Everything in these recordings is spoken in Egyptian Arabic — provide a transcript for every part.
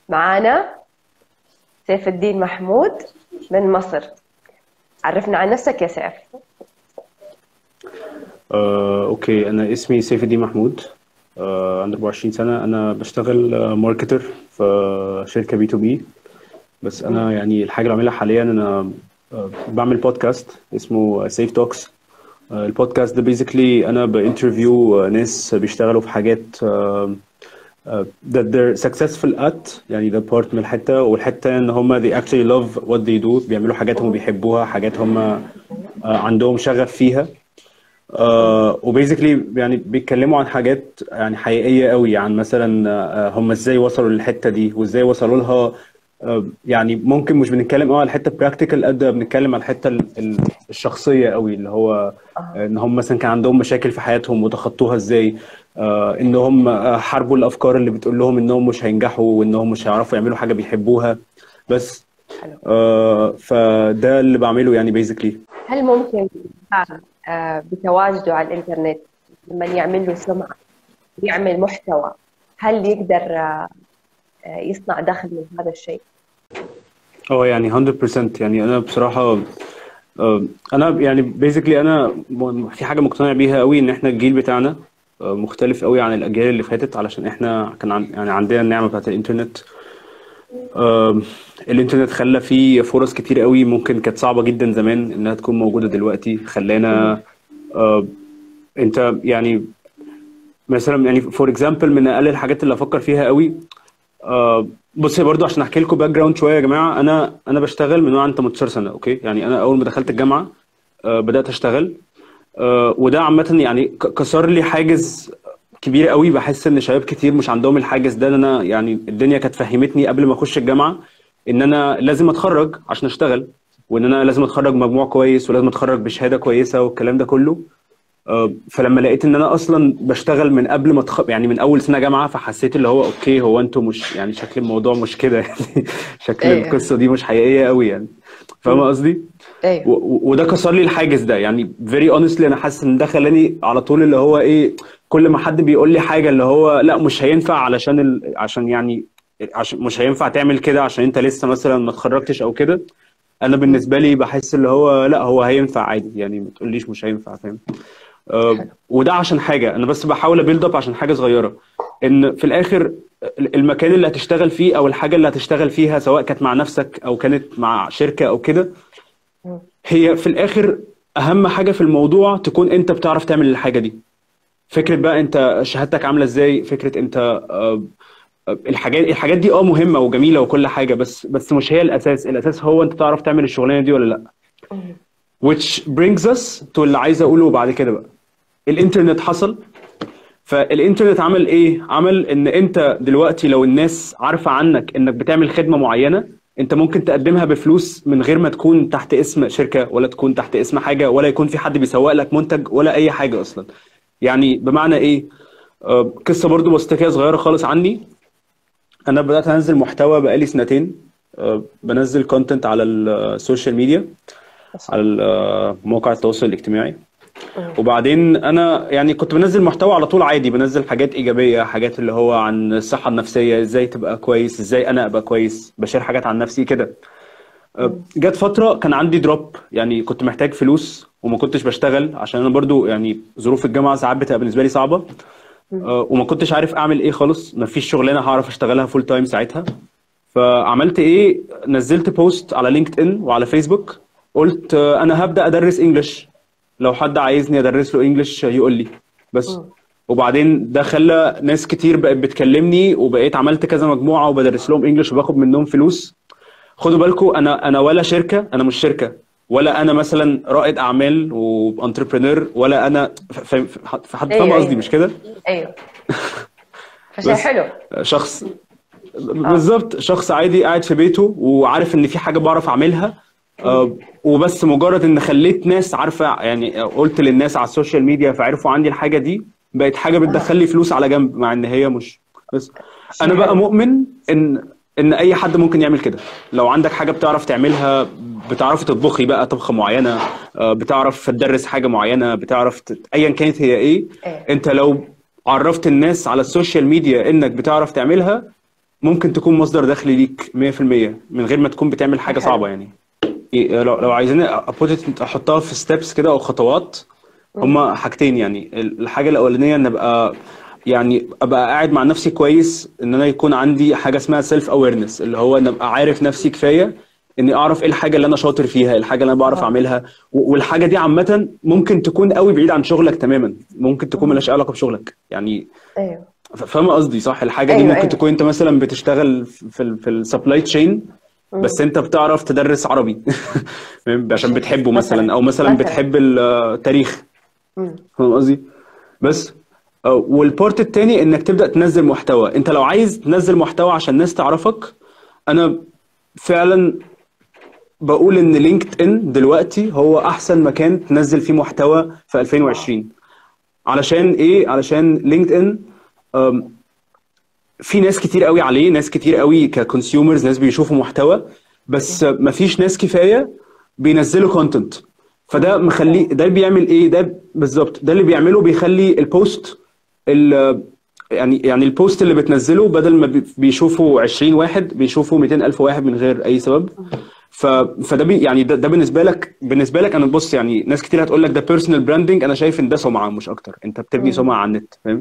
معانا سيف الدين محمود من مصر عرفنا عن نفسك يا سيف آه، اوكي انا اسمي سيف الدين محمود آه، عندي 24 سنه انا بشتغل آه، ماركتر في شركه بي تو بي بس انا يعني الحاجه اللي بعملها حاليا انا آه، بعمل بودكاست اسمه سيف توكس البودكاست ده بيزيكلي انا بانترفيو ناس بيشتغلوا في حاجات آه، آه، that they're successful at يعني ده بارت من الحته والحته ان هم they actually love what they do بيعملوا حاجات هم بيحبوها حاجات هم آه، عندهم شغف فيها آه وبيزيكلي يعني بيتكلموا عن حاجات يعني حقيقيه قوي عن مثلا آه هم ازاي وصلوا للحته دي وازاي وصلوا لها آه يعني ممكن مش بنتكلم قوي على الحته براكتيكال قد ما بنتكلم على الحته ال- ال- الشخصيه قوي اللي هو آه، ان هم مثلا كان عندهم مشاكل في حياتهم وتخطوها ازاي آه ان هم آه، حاربوا الافكار اللي بتقول لهم انهم مش هينجحوا وانهم مش هيعرفوا يعملوا حاجه بيحبوها بس حلو آه فده اللي بعمله يعني بيزيكلي هل ممكن الإنسان آه، بتواجده على الإنترنت لما يعمل له سمعة يعمل محتوى هل يقدر آه، آه، يصنع دخل من هذا الشيء؟ اه يعني 100% يعني انا بصراحه آه، انا يعني بيزيكلي انا م- في حاجه مقتنع بيها قوي ان احنا الجيل بتاعنا آه، مختلف قوي عن الاجيال اللي فاتت علشان احنا كان عن يعني عندنا النعمه بتاعت الانترنت آم، الانترنت خلى فيه فرص كتير قوي ممكن كانت صعبه جدا زمان انها تكون موجوده دلوقتي خلانا آه، انت يعني مثلا يعني فور اكزامبل من اقل الحاجات اللي افكر فيها قوي آه بصي برضو عشان احكي لكم باك جراوند شويه يا جماعه انا انا بشتغل من وانا عندي 18 سنه اوكي يعني انا اول ما دخلت الجامعه آه بدات اشتغل آه وده عامه يعني ك- كسر لي حاجز كبير قوي بحس ان شباب كتير مش عندهم الحاجز ده ان انا يعني الدنيا كانت فهمتني قبل ما اخش الجامعه ان انا لازم اتخرج عشان اشتغل وان انا لازم اتخرج مجموع كويس ولازم اتخرج بشهاده كويسه والكلام ده كله آه، فلما لقيت ان انا اصلا بشتغل من قبل ما اتخ... يعني من اول سنه جامعه فحسيت اللي هو اوكي هو انتوا مش يعني شكل الموضوع مش كده يعني شكل ايوه القصه دي مش حقيقيه قوي يعني فاهمه مم. قصدي؟ و... ايوه و- وده كسر لي الحاجز ده يعني فيري اونستلي انا حاسس ان ده خلاني على طول اللي هو ايه كل ما حد بيقول لي حاجه اللي هو لا مش هينفع علشان ال... عشان يعني عشان مش هينفع تعمل كده عشان انت لسه مثلا ما اتخرجتش او كده انا مم. بالنسبه لي بحس اللي هو لا هو هينفع عادي يعني ما تقوليش مش هينفع فاهم آه، حلو وده عشان حاجه انا بس بحاول ابيلد اب عشان حاجه صغيره ان في الاخر المكان اللي هتشتغل فيه او الحاجه اللي هتشتغل فيها سواء كانت مع نفسك او كانت مع شركه او كده مم. هي في الاخر اهم حاجه في الموضوع تكون انت بتعرف تعمل الحاجه دي فكره بقى انت شهادتك عامله ازاي فكره انت آه، آه، الحاجات الحاجات دي اه مهمه وجميله وكل حاجه بس بس مش هي الاساس الاساس هو انت تعرف تعمل الشغلانه دي ولا لا مم. which brings us to اللي عايز اقوله بعد كده بقى الانترنت حصل فالانترنت عمل ايه عمل ان انت دلوقتي لو الناس عارفه عنك انك بتعمل خدمه معينه انت ممكن تقدمها بفلوس من غير ما تكون تحت اسم شركه ولا تكون تحت اسم حاجه ولا يكون في حد بيسوق لك منتج ولا اي حاجه اصلا يعني بمعنى ايه آه، قصه برضو بسيطه كده صغيره خالص عني انا بدات انزل محتوى بقالي سنتين آه، بنزل كونتنت على السوشيال ميديا بس. على ال- مواقع التواصل الاجتماعي مم. وبعدين انا يعني كنت بنزل محتوى على طول عادي بنزل حاجات ايجابيه حاجات اللي هو عن الصحه النفسيه ازاي تبقى كويس ازاي انا ابقى كويس بشير حاجات عن نفسي كده أه، مم. جت فتره كان عندي دروب يعني كنت محتاج فلوس وما كنتش بشتغل عشان انا برضو يعني ظروف الجامعه ساعات بتبقى بالنسبه لي صعبه مم. أه، وما كنتش عارف اعمل ايه خالص ما فيش شغلانه هعرف اشتغلها فول تايم ساعتها فعملت ايه نزلت بوست على لينكد ان وعلى فيسبوك قلت آه، انا هبدا ادرس انجلش لو حد عايزني ادرس له انجلش يقول لي بس مم. وبعدين ده خلى ناس كتير بقت بتكلمني وبقيت عملت كذا مجموعه وبدرس لهم انجلش وباخد منهم فلوس خدوا بالكم انا انا ولا شركه انا مش شركه ولا انا مثلا رائد اعمال وانتربرينور ولا انا ف- فاهم في حد فاهم ايوه قصدي ايوه مش كده ايوه فشيء بس حلو شخص اه بالظبط شخص عادي قاعد في بيته وعارف ان في حاجه بعرف اعملها مم. آه، وبس مجرد ان خليت ناس عارفه يعني قلت للناس على السوشيال ميديا فعرفوا عندي الحاجه دي بقت حاجه اه بتدخل لي فلوس على جنب مع ان هي مش بس شيء انا بقى حلو مؤمن ان ان اي حد ممكن يعمل كده لو عندك حاجه بتعرف تعملها بتعرفي تطبخي بقى طبخه معينه آه، بتعرف تدرس حاجه معينه بتعرف ت... ايا كانت هي ايه ايه انت لو عرفت الناس على السوشيال ميديا انك بتعرف تعملها ممكن تكون مصدر دخل ليك 100% من غير ما تكون بتعمل حاجه حلو. صعبه يعني إيه، لو لو عايزين أبوت- احطها في ستيبس كده او خطوات هما حاجتين يعني الحاجه الاولانيه ان ابقى يعني ابقى قاعد مع نفسي كويس ان انا يكون عندي حاجه اسمها سيلف اويرنس اللي هو ان ابقى عارف نفسي كفايه اني اعرف ايه الحاجه اللي انا شاطر فيها إيه الحاجه اللي انا بعرف آه. اعملها و- والحاجه دي عامه ممكن تكون قوي بعيد عن شغلك تماما ممكن تكون ملهاش علاقه بشغلك يعني ايوه ف- فاهمه قصدي صح الحاجه دي أيوة، ممكن أيوة. تكون انت مثلا بتشتغل في ال في السبلاي تشين بس انت بتعرف تدرس عربي فاهم؟ عشان بتحبه مثلا او مثلا مثلاً. بتحب التاريخ مم. فاهم قصدي بس آه، والبارت التاني انك تبدا تنزل محتوى انت لو عايز تنزل محتوى عشان الناس تعرفك انا فعلا بقول ان لينكد ان دلوقتي هو احسن مكان تنزل فيه محتوى في 2020 علشان ايه علشان لينكد ان أم، في ناس كتير قوي عليه ناس كتير قوي ككونسيومرز ناس بيشوفوا محتوى بس مفيش ناس كفايه بينزلوا كونتنت فده مخليه ده بيعمل ايه ده بالظبط ده اللي بيعمله بيخلي البوست ال- يعني يعني البوست اللي بتنزله بدل ما بي- بيشوفوا 20 واحد بيشوفوا 200 الف واحد من غير اي سبب ف فده بي يعني ده, ده بالنسبه لك بالنسبه لك انا بص يعني ناس كتير هتقول لك ده بيرسونال براندنج انا شايف ان ده سمعه مش اكتر انت بتبني سمعه على النت فاهم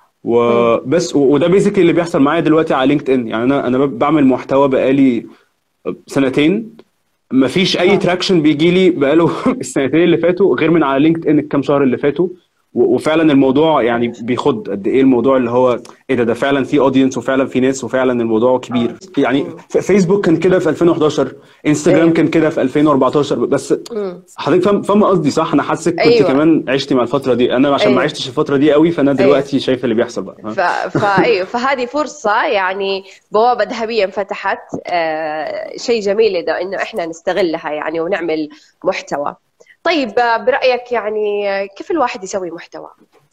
وبس و- وده بيزيكلي اللي بيحصل معايا دلوقتي على لينكد ان يعني انا انا ب- بعمل محتوى بقالي سنتين مفيش اي آه. تراكشن بيجي لي بقاله السنتين اللي فاتوا غير من على لينكد ان الكام شهر اللي فاتوا و- وفعلا الموضوع يعني بيخض قد ايه الموضوع اللي هو ايه ده ده فعلا في اودينس وفعلا في ناس وفعلا الموضوع كبير يعني ف- فيسبوك كان كده في 2011 انستجرام أيوة. كان كده في 2014 بس مم. حضرتك فاهم فاهمه قصدي صح انا حاسك كنت أيوة. كمان عشتي مع الفتره دي انا عشان ما أيوة. عشتش الفتره دي قوي فانا دلوقتي شايف اللي بيحصل بقى ها؟ ف... فايوه فهذه فرصة يعني بوابة ذهبية انفتحت آه شيء جميل ده انه احنا نستغلها يعني ونعمل محتوى. طيب آه، برأيك يعني آه، كيف الواحد يسوي محتوى؟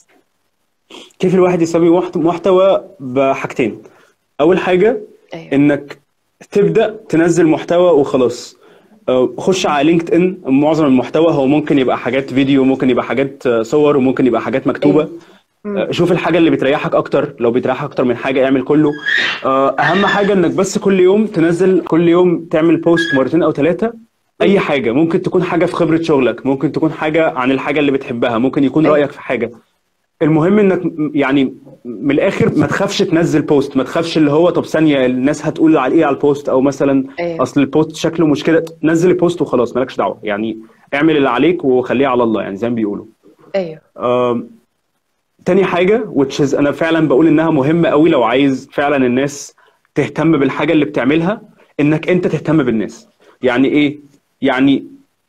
كيف الواحد يسوي محت- محتوى بحاجتين اول حاجه ايوه انك تبدا تنزل محتوى وخلاص أه، خش على لينكد ان معظم المحتوى هو ممكن يبقى حاجات فيديو ممكن يبقى حاجات آه، صور وممكن يبقى حاجات مكتوبه أه، شوف الحاجه اللي بتريحك اكتر لو بتريحك اكتر من حاجه اعمل كله أه، اهم حاجه انك بس كل يوم تنزل كل يوم تعمل بوست مرتين او ثلاثه اي حاجه ممكن تكون حاجه في خبره شغلك ممكن تكون حاجه عن الحاجه اللي بتحبها ممكن يكون أيوة. رايك في حاجه المهم انك م- يعني من الاخر ما تخافش تنزل بوست ما تخافش اللي هو طب ثانيه الناس هتقول على ايه على البوست او مثلا أيوة. اصل البوست شكله مش كده نزل البوست وخلاص مالكش دعوه يعني اعمل اللي عليك وخليه على الله يعني زي ما بيقولوا ايوه آم، تاني حاجة which is أنا فعلا بقول إنها مهمة قوي لو عايز فعلا الناس تهتم بالحاجة اللي بتعملها إنك أنت تهتم بالناس يعني إيه؟ يعني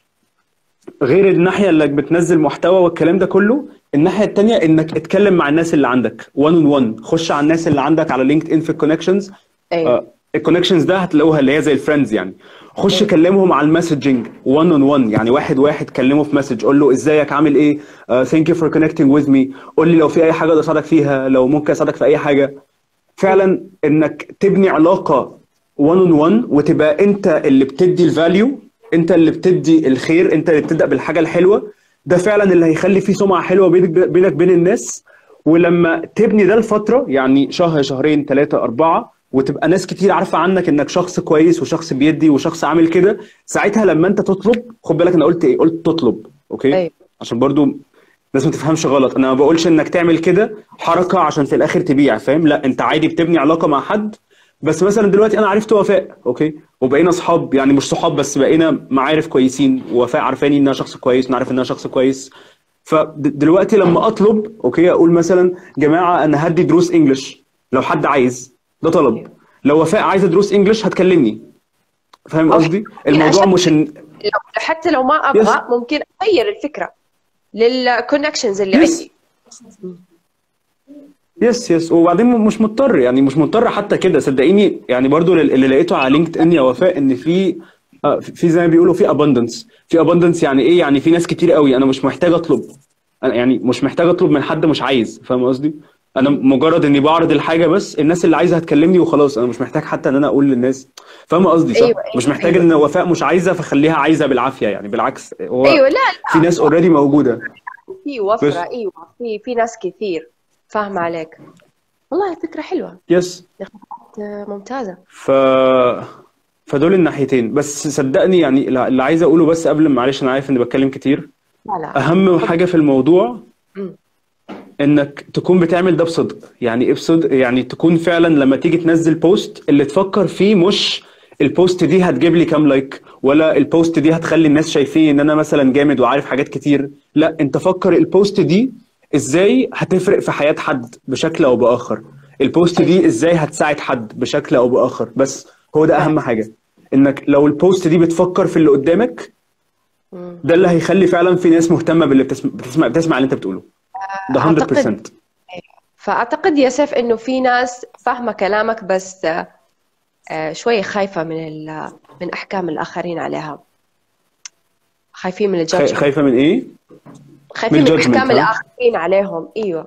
غير الناحية اللي بتنزل محتوى والكلام ده كله الناحية التانية إنك اتكلم مع الناس اللي عندك one on one خش على الناس اللي عندك على لينكد إن في الكونكشنز ايوه الكونكشنز ده هتلاقوها اللي هي زي الفريندز يعني خش كلمهم على المسجنج 1 اون 1 يعني واحد واحد كلمه في مسج قول له ازيك عامل ايه ثانك يو فور كونكتنج وذ مي قول لي لو في اي حاجه اقدر اساعدك فيها لو ممكن اساعدك في اي حاجه فعلا انك تبني علاقه 1 اون 1 وتبقى انت اللي بتدي الفاليو انت اللي بتدي الخير انت اللي بتبدا بالحاجه الحلوه ده فعلا اللي هيخلي فيه سمعه حلوه بينك بينك بين الناس ولما تبني ده لفتره يعني شهر شهرين ثلاثه اربعه وتبقى ناس كتير عارفه عنك انك شخص كويس وشخص بيدي وشخص عامل كده ساعتها لما انت تطلب خد بالك انا قلت ايه قلت تطلب اوكي أيوة. عشان برضو الناس ما تفهمش غلط انا ما بقولش انك تعمل كده حركه عشان في الاخر تبيع فاهم لا انت عادي بتبني علاقه مع حد بس مثلا دلوقتي انا عرفت وفاء اوكي وبقينا اصحاب يعني مش صحاب بس بقينا معارف كويسين ووفاء عارفاني انها شخص كويس ونعرف انها شخص كويس فدلوقتي لما اطلب اوكي اقول مثلا جماعه انا هدي دروس انجلش لو حد عايز ده طلب لو وفاء عايزه دروس انجلش هتكلمني فاهم أو قصدي الموضوع عشان- مش ان لو حتى لو ما ابغى ممكن اغير الفكرة للكونكشنز اللي Yes. عندي يس يس وبعدين مش مضطر يعني مش مضطر حتى كده صدقيني يعني برضو اللي لقيته على لينكد ان يا وفاء ان في آه، في زي ما بيقولوا في اباندنس في اباندنس يعني ايه يعني في ناس كتير قوي انا مش محتاج اطلب أنا يعني مش محتاج اطلب من حد مش عايز فاهم قصدي انا مجرد اني بعرض الحاجه بس الناس اللي عايزه هتكلمني وخلاص انا مش محتاج حتى ان انا اقول للناس فاهم قصدي صح أيوة، أيوة، مش محتاج أيوة. ان وفاء مش عايزه فخليها عايزه بالعافيه يعني بالعكس هو ايوه لا لا في ناس اوريدي موجوده في وفرة بس- ايوه في في ناس كثير فاهمة عليك والله فكرة حلوة يس آه، ممتازة ف فدول الناحيتين بس صدقني يعني اللي عايز اقوله بس قبل معلش انا عارف اني بتكلم كتير لا لا اهم حاجه في الموضوع مم. انك تكون بتعمل ده بصدق يعني ايه بصدق يعني تكون فعلا لما تيجي تنزل بوست اللي تفكر فيه مش البوست دي هتجيب لي كام لايك ولا البوست دي هتخلي الناس شايفين ان انا مثلا جامد وعارف حاجات كتير لا انت فكر البوست دي ازاي هتفرق في حياة حد بشكل او باخر البوست دي ازاي هتساعد حد بشكل او باخر بس هو ده اهم حاجة انك لو البوست دي بتفكر في اللي قدامك مم. ده اللي هيخلي فعلا في ناس مهتمة باللي بتسمع بتسمع, بتسمع اللي انت بتقوله ده 100% أعتقد فأعتقد يا سيف إنه في ناس فاهمة كلامك بس آه، آه، شوية خايفة من ال- من أحكام الآخرين عليها خايفين من خاي- الجادجمنت خايفة من ايه؟ خايفين من من الjudgment، أحكام ها؟ الآخرين عليهم أيوه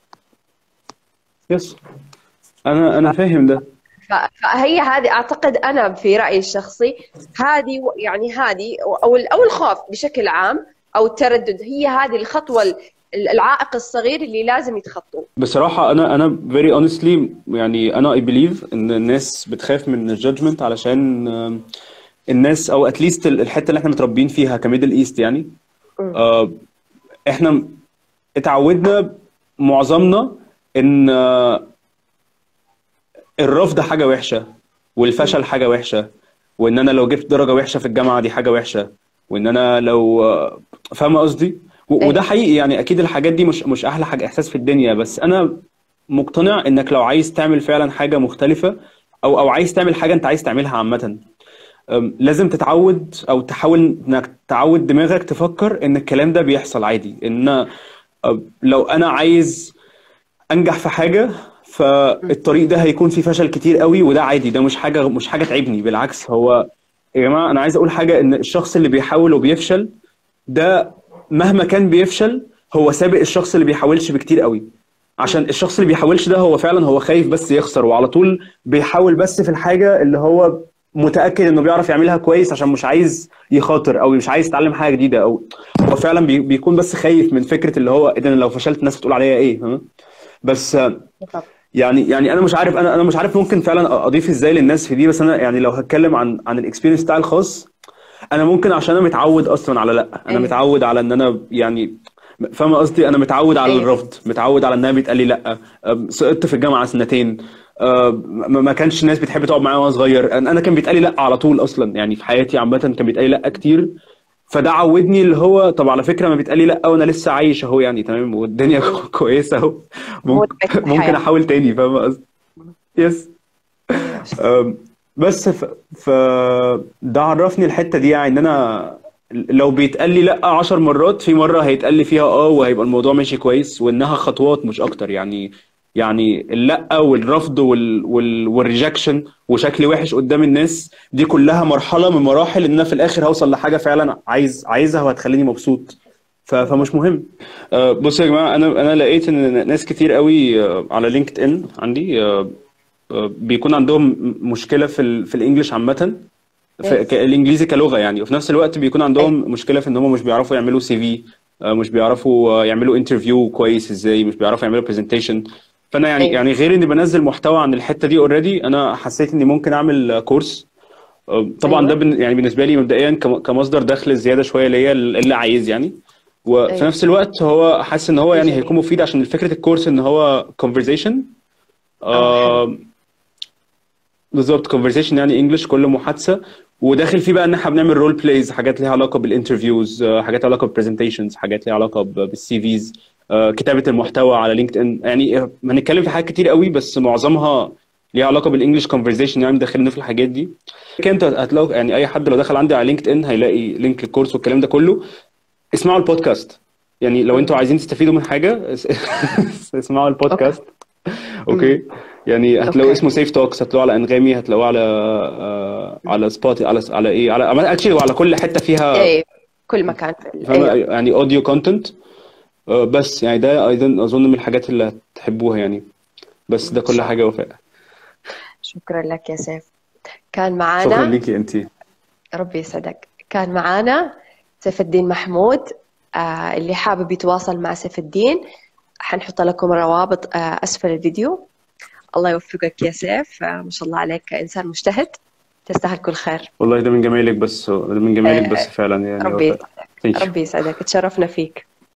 يس انا انا فاهم ده ف- فهي هذه اعتقد انا في رايي الشخصي هذه و- يعني هذه او ال- او الخوف بشكل عام او التردد هي هذه الخطوه ال- العائق الصغير اللي لازم يتخطوه بصراحة أنا أنا very honestly يعني أنا I believe إن الناس بتخاف من الجادجمنت علشان آم، الناس أو أتليست الحتة اللي إحنا متربيين فيها كميدل إيست يعني مم. آه، إحنا اتعودنا معظمنا إن آه، الرفض حاجة وحشة والفشل حاجة وحشة وإن أنا لو جبت درجة وحشة في الجامعة دي حاجة وحشة وإن أنا لو آه، فاهمة قصدي؟ و- أيوة. وده حقيقي يعني أكيد الحاجات دي مش مش أحلى حاجة إحساس في الدنيا بس أنا مقتنع إنك لو عايز تعمل فعلا حاجة مختلفة أو أو عايز تعمل حاجة أنت عايز تعملها عامة أم، لازم تتعود او تحاول انك تعود دماغك تفكر ان الكلام ده بيحصل عادي ان أم، لو انا عايز انجح في حاجه فالطريق ده هيكون فيه فشل كتير قوي وده عادي ده مش حاجه مش حاجه تعبني بالعكس هو يا جماعه انا عايز اقول حاجه ان الشخص اللي بيحاول وبيفشل ده مهما كان بيفشل هو سابق الشخص اللي بيحاولش بكتير قوي عشان الشخص اللي بيحاولش ده هو فعلا هو خايف بس يخسر وعلى طول بيحاول بس في الحاجه اللي هو متاكد انه بيعرف يعملها كويس عشان مش عايز يخاطر او مش عايز يتعلم حاجه جديده او هو فعلا بي- بيكون بس خايف من فكره اللي هو اذا لو فشلت الناس بتقول عليا ايه ها؟ بس آه، يعني يعني انا مش عارف انا انا مش عارف ممكن فعلا اضيف ازاي للناس في دي بس انا يعني لو هتكلم عن عن الاكسبيرينس بتاعي الخاص انا ممكن عشان انا متعود اصلا على لا انا أيوة. متعود على ان انا يعني فاهم قصدي انا متعود على أيوة. الرفض متعود على انها بيتقال لي لا أم، سقطت في الجامعه سنتين أم، ما ما كانش الناس بتحب تقعد معايا وانا صغير انا أنا كان بيتقال لي لا على طول اصلا يعني في حياتي عامه كان بيتقال لي لا كتير فده عودني اللي هو طب على فكره ما بيتقال لي لا وانا لسه عايش اهو يعني تمام والدنيا كويسه اهو ممكن بقية الحياة. ممكن احاول تاني فاهم قصدي يس أم، بس ف... ف ده عرفني الحته دي يعني ان انا لو بيتقال لي لا عشر مرات في مره هيتقال لي فيها اه وهيبقى الموضوع ماشي كويس وانها خطوات مش اكتر يعني يعني اللا والرفض وال... وال... والريجكشن وشكل وحش قدام الناس دي كلها مرحله من مراحل ان انا في الاخر هوصل لحاجه فعلا عايز عايزها وهتخليني مبسوط ف... فمش مهم أه، بصوا يا جماعه انا انا لقيت ان ناس كتير قوي أه، على لينكد ان عندي أه، أه، بيكون عندهم مشكله في ال... في الانجليش عامه في Yes. ك- الانجليزي كلغه يعني وفي نفس الوقت بيكون عندهم مشكله في ان هم مش بيعرفوا يعملوا سي في مش بيعرفوا آه، يعملوا انترفيو كويس ازاي مش بيعرفوا يعملوا برزنتيشن فانا يعني أيوة. يعني غير اني بنزل محتوى عن الحته دي اوريدي انا حسيت اني ممكن اعمل آه، كورس آه، طبعا ده أيوة. بن- يعني بالنسبه لي مبدئيا كم- كمصدر دخل زياده شويه ليا اللي عايز يعني وفي أيوة. نفس الوقت هو حاسس ان هو يعني جميل. هيكون مفيد عشان فكره الكورس ان هو conversation آه، آه بالظبط conversation يعني انجلش كل محادثه وداخل فيه بقى ان احنا بنعمل رول بلايز حاجات ليها علاقه بالانترفيوز حاجات ليها علاقه بالبرزنتيشنز حاجات ليها علاقه بالسي فيز كتابه المحتوى على لينكد ان يعني آه، هنتكلم في حاجات كتير قوي بس معظمها ليها علاقه بالانجلش كونفرزيشن يعني داخلين في الحاجات دي كده انت هتلاقوا يعني اي حد لو دخل عندي على لينكد ان هيلاقي لينك الكورس والكلام ده كله اسمعوا البودكاست يعني لو انتوا عايزين تستفيدوا من حاجه اس- اسمعوا البودكاست اوكي يعني هتلاقوا أوكي. اسمه سيف توكس هتلاقوه على انغامي هتلاقوه على آه على سبوتي على على ايه على اكشلي وعلى كل حته فيها ايه كل مكان في فاهمة؟ أيوة. يعني اوديو كونتنت بس يعني ده ايضا اظن من الحاجات اللي هتحبوها يعني بس ده كل حاجه وفاء شكرا لك يا سيف كان شكرا معانا ليكي انت ربي يسعدك كان معانا سيف الدين محمود آه اللي حابب يتواصل مع سيف الدين حنحط لكم الروابط آه أسفل الفيديو الله يوفقك يا سيف آه، ما شاء الله عليك إنسان مجتهد تستاهل كل خير والله ده من جمالك بس ده من جمالك آه، بس فعلا يعني ربي هو- Thank you. ربي يسعدك تشرفنا فيك